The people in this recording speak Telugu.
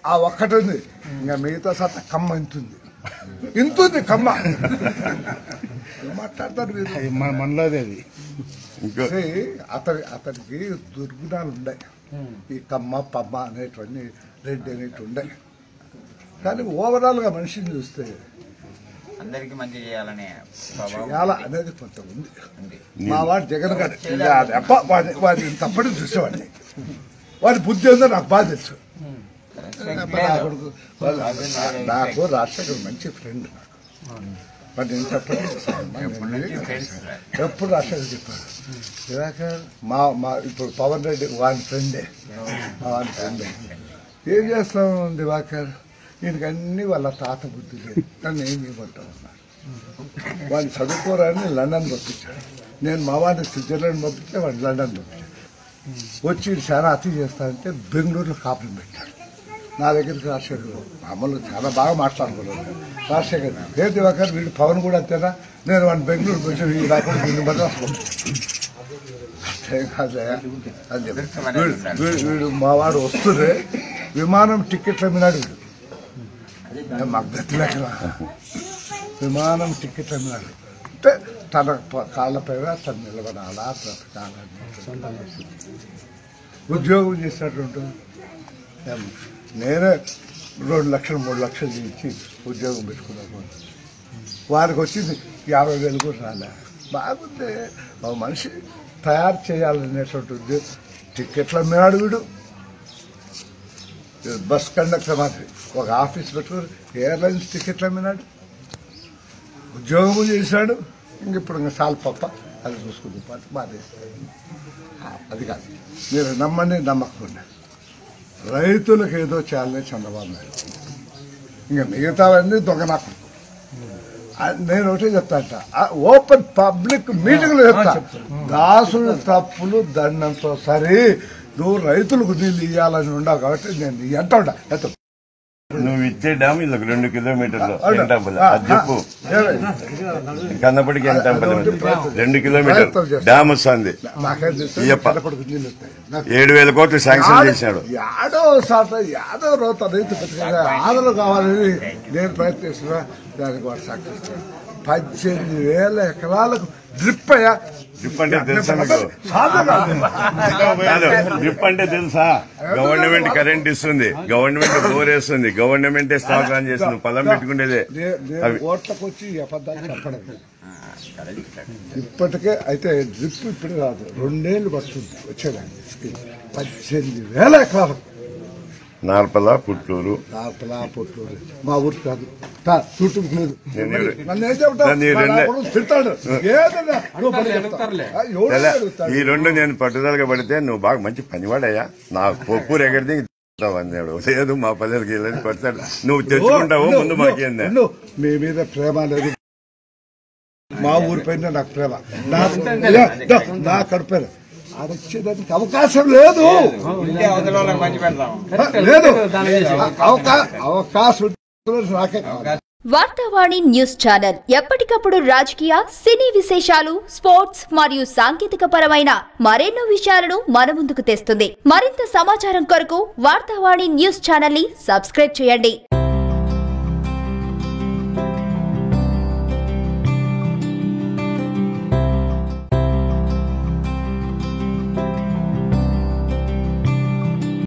ఆ ఒక్కటి ఉంది ఇంకా మిగతా సత్తా కమ్మ ఇంతుంది ఇంతుంది కమ్మ ఏం మాట్లాడతారు మీరు అది మన మనలోదే అది ఇంకో అంటే అతని అతనికి దుర్గుణాలు ఉన్నాయి ఈ కమ్మ పమ్మ అనేటివన్నీ రెడ్డి అనేటివి ఉన్నాయి కానీ ఓవరాల్ గా మనిషిని చూస్తే అందరికి మంచి చేయాలనే స్వభావం చేయాల అనేది కొంత ఉంది ఉంది మా వాడు జగన్ గారు ఇలా దెబ్బ వాడి వాడి తప్పని చూసేవాడిని వాడి బుద్ధి ఏందో నాకు బాగా తెలుసు నా కొడుకు వాడు- నాకు రాజశేఖర్ మంచి ఫ్రెండ్ నాకు మరి నేను చెప్పండి ఎప్పుడు రాజశేఖర్ చెప్పాడు దివాకర్ మా మా ఇప్పుడు పవన్ రెడ్డి వాని ఫ్రెండే మా వాని ఫ్రెండే ఏం చేస్తాం దివాకర్ ఈయనకి అన్ని వాళ్ళ తాత బుద్ధి లేదు నన్ను ఏం చేయమంటావు అన్నారు వాడిని చదువుకోరని లండన్ పంపించాడు నేను మా వాడిని స్విట్జర్లాండ్ పంపిస్తే వాడిని లండన్ పంపించాడు వచ్చి ఈడు చాలా అతి చేస్తానంటే బెంగళూరులో కాపురం పెట్టాడు నా దగ్గరికి రాజశేఖర్ మామూలు చాలా బాగా మాట్లాడుకున్నాడు రాజశేఖర్ ఏ దివాకర్ వీడు పవన్ కూడా అంతేనా నేను వాడిని బెంగళూరు వచ్చి ఈ రాకుండా వీడిని మద్రాసు పంపించాను అంతే కాదే అని చెప్పి వీడు వీడు- వీడు మా వాడు వస్తుంటే విమానం టికెట్లు అమ్మినాడు వీడు ఏ మాకు గతిలేకరా విమానం టికెట్ అమ్మినాడు అంటే తన ప- కాళ్ళపైన తను నిలబడాలా బ్రతకాలని ఉద్యోగం చేసినట్టు ఏం, నేనే రెండు లక్షలు మూడు లక్షలు ఇచ్చి ఉద్యోగం పెట్టుకున్నాను వారికి వచ్చింది యాభై వేలు కూడా రాలే బాగుంది ఒక మనిషి తయారు చేయాలనేటువంటి ఉద్యోగం టికెట్లు అమ్మినాడు వీడు బస్ కండక్టర్ మాదిరి ఒక ఆఫీస్ పెట్టుకుని ఎయిర్లైన్స్ టికెట్లు అమ్మినాడు ఉద్యోగం చేశాడు ఇంక ఇప్పుడు ఇంకా సాల్ పప్ప అది చూసుకుంది పాటు మాది అది కాదు మీరు నమ్మండి నమ్మకండి రైతులకు ఏదో చేయాలని చంద్రబాబు నాయుడు ఇంకా మిగతావన్నీ దొంగనాకు నేను ఒకటే చెప్తాంట ఓపెన్ పబ్లిక్ మీటింగ్ లో చెప్తా దాసుడు తప్పులు దండంతో సరే నువ్వు రైతులకు నీళ్ళు ఇవ్వాలని ఉండవు కాబట్టి నేను నీ ఎంట ఉంటా ఎత్త నువ్వు ఇచ్చే డ్యామ్ వీళ్ళకి రెండు కిలోమీటర్లు అవునా? ఎంటంపల్లి ఆ, అది చెప్పు ఏమే? కన్నప్పటికి ఎంటంపల్లి అదొకటి ప్రయత్నం. రెండు కిలోమీటర్లు ప్రయత్నం చేస్తా. డ్యామ్ వస్తుంది నాకేం తెలుసు ఇయ్యప్ప. కడపడికి నీళ్ళు వస్తాయి నాకు ఏడు వేల కోట్లు శాంక్షన్ చేశాడు యాడో సాట యాదో రోత రైతు బతికేదా ఆదరణ కావాలని నేను ప్రయత్నిస్తున్నా దానికి వాడు సాక్షిస్తాను పద్దెనిమిది వేల ఎకరాలకు డ్రిప్ అయ్యా డ్రిప్ అంటే తెలుసా మీకు సాధన కాదు డ్రిప్ అంటే తెలుసా గవర్నమెంట్ కరెంట్ ఇస్తుంది గవర్నమెంట్ బోర్ వేస్తుంది గవర్నమెంటే స్టాక్ ఆన్ చేస్తుంది పొలం పెట్టుకునేదే నే- నేను అవి ఓట్లకు వచ్చి ఈ అబద్ధాలు చెప్పడం ఇప్పటికే అయితే డ్రిప్ ఇప్పుడు కాదు రెండేళ్లు పడుతుంది వచ్చేదాన్ని పద్దెనిమిది వేల ఎకరాలకు నార్పల పుట్టూరు లోపల పొట్టూరు మా ఊరు కాదు తా, చుట్టూ లేదు నేను ఎవరు- నన్ను ఏం చెబుతావు నన్ను ఈ మా రెండే- నాయకుడు తిడతాడు ఏదన్నా నువ్వు పని చెప్తావు. ఆ, ఎవడు తెల- అడుగుతాడు? ఈ రెండు నేను పట్టుదలగా పడితే నువ్వు బాగా మంచి పనివాడయ్యా నా పొప్పు ఎగడితే అన్నాడు లేదు మా పల్లెలకి వెళ్ళని కొడతాడు నువ్వు తెచ్చుకుంటావు ఉండు, ముందు ఉండు, మాకేందా ఉండు. మీ మీద ప్రేమ లేదు మా ఊరి పైన నాకు ప్రేమ నా- నా కడుపు ఆడొచ్చేదానికి అవకాశం లేదు ఉంటే అవతల వాళ్ళకి మంచి పెడతాం లేదు అవకా- అవకాశం ఉంటుంది, నాకే కావాలి. వార్తావాణి న్యూస్ ఛానల్ ఎప్పటికప్పుడు రాజకీయ సినీ విశేషాలు స్పోర్ట్స్ మరియు సాంకేతిక పరమైన మరెన్నో విషయాలను మన ముందుకు తెస్తుంది మరింత సమాచారం కొరకు వార్తావాణి న్యూస్ ఛానల్ ని సబ్స్క్రైబ్ చేయండి